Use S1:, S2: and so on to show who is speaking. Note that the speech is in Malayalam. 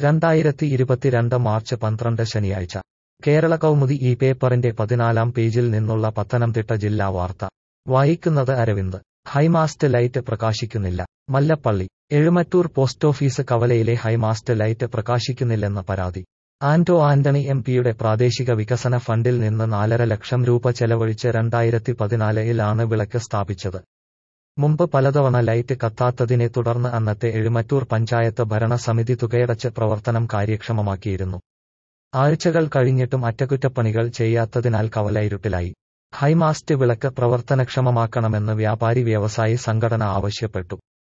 S1: രണ്ടായിരത്തി ഇരുപത്തിരണ്ട് മാർച്ച് പന്ത്രണ്ട് ശനിയാഴ്ച കേരള കൗമുദി ഈ പേപ്പറിന്റെ പതിനാലാം പേജിൽ നിന്നുള്ള പത്തനംതിട്ട ജില്ലാ വാർത്ത വായിക്കുന്നത് അരവിന്ദ് ഹൈമാസ്റ്റ് ലൈറ്റ് പ്രകാശിക്കുന്നില്ല മല്ലപ്പള്ളി എഴുമറ്റൂർ പോസ്റ്റ് ഓഫീസ് കവലയിലെ ഹൈമാസ്റ്റ് ലൈറ്റ് പ്രകാശിക്കുന്നില്ലെന്ന പരാതി ആന്റോ ആന്റണി എം പിയുടെ പ്രാദേശിക വികസന ഫണ്ടിൽ നിന്ന് നാലര ലക്ഷം രൂപ ചെലവഴിച്ച് രണ്ടായിരത്തി പതിനാലിലാണ് വിളക്ക് സ്ഥാപിച്ചത് മുമ്പ് പലതവണ ലൈറ്റ് കത്താത്തതിനെ തുടർന്ന് അന്നത്തെ എഴുമറ്റൂർ പഞ്ചായത്ത് ഭരണസമിതി തുകയടച്ച് പ്രവർത്തനം കാര്യക്ഷമമാക്കിയിരുന്നു ആഴ്ചകൾ കഴിഞ്ഞിട്ടും അറ്റകുറ്റപ്പണികൾ ചെയ്യാത്തതിനാൽ കവല ഇരുട്ടിലായി ഹൈമാസ്റ്റ് വിളക്ക് പ്രവർത്തനക്ഷമമാക്കണമെന്ന് വ്യാപാരി വ്യവസായി സംഘടന ആവശ്യപ്പെട്ടു